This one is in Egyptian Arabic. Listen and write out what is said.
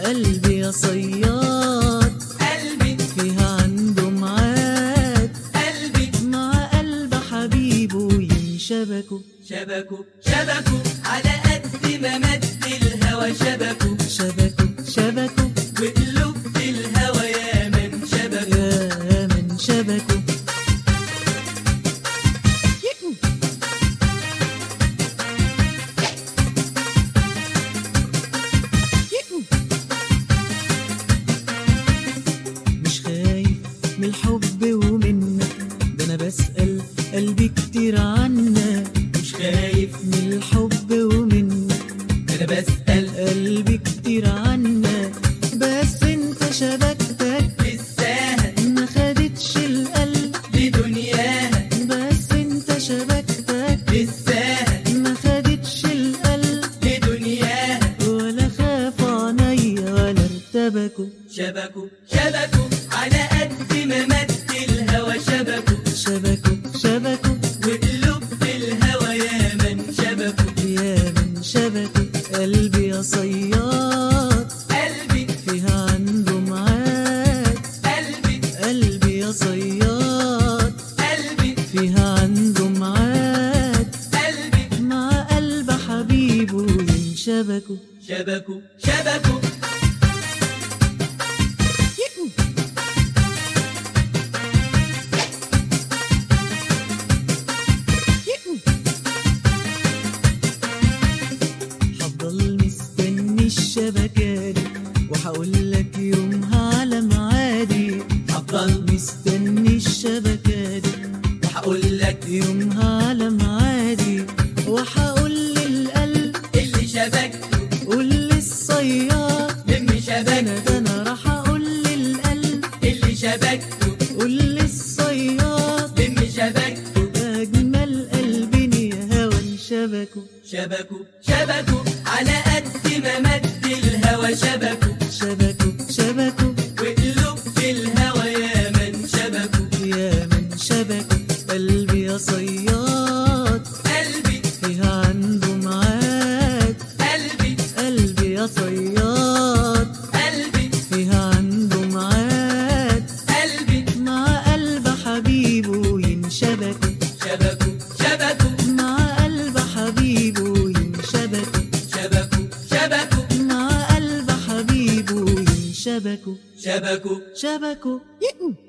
قلبي يا صياد قلبي فيها عنده معاد قلبي مع قلب حبيبه ينشبكوا شبكوا شبكوا على قد ما مد الهوى شبكوا شبكوا شبكوا وقلوب في الهوى يا من شبكوا يا من شبكوا مش خايف من الحب ومنك ده انا بسأل قلبي كتير عنك مش خايف من الحب ومنك انا بسأل قلبي كتير عنك بس انت شبكتك لساها ما خدتش القلب لدنياها بس انت شبكتك لساها ما خدتش القلب لدنياها ولا خاف عينيا ولا ارتبكوا شبكوا شبكوا على قد ما مد الهوى شبكوا شبكوا شبكوا وقلوب في الهوى يا من شبكوا يا من شبكوا قلبي يا صياد قلبي فيها عنده معاد قلبي قلبي يا صياد قلبي فيها عنده معاد قلبي مع قلب حبيبه ينشبكوا شبكوا شبكوا هفضل مستني الشبكات وهقول لك يومها على معادي هفضل مستني الشبكات وهقول لك يومها على معادي وهقول للقلب اللي شبكته قول للصياد لم انا شبكته ده انا راح اقول للقلب اللي شبكته قول للصياد لم شبكته اجمل قلبي يا هوا انشبكوا شبكوا شبكوا على قد ما مد الهوى شبكوا شبكوا شبكوا وقلوب في الهوى يا من شبكوا يا من شبكوا قلبي يا صياد قلبي فيها عنده معاد قلبي قلبي يا صياد قلبي فيها عنده معاد قلبي مع قلب حبيبه ينشبكوا شبكوا شبكوا مع قلب حبيبه ينشبكوا شبكوا شبكوا مع قلب حبيبه ينشبكوا شبكوا شبكوا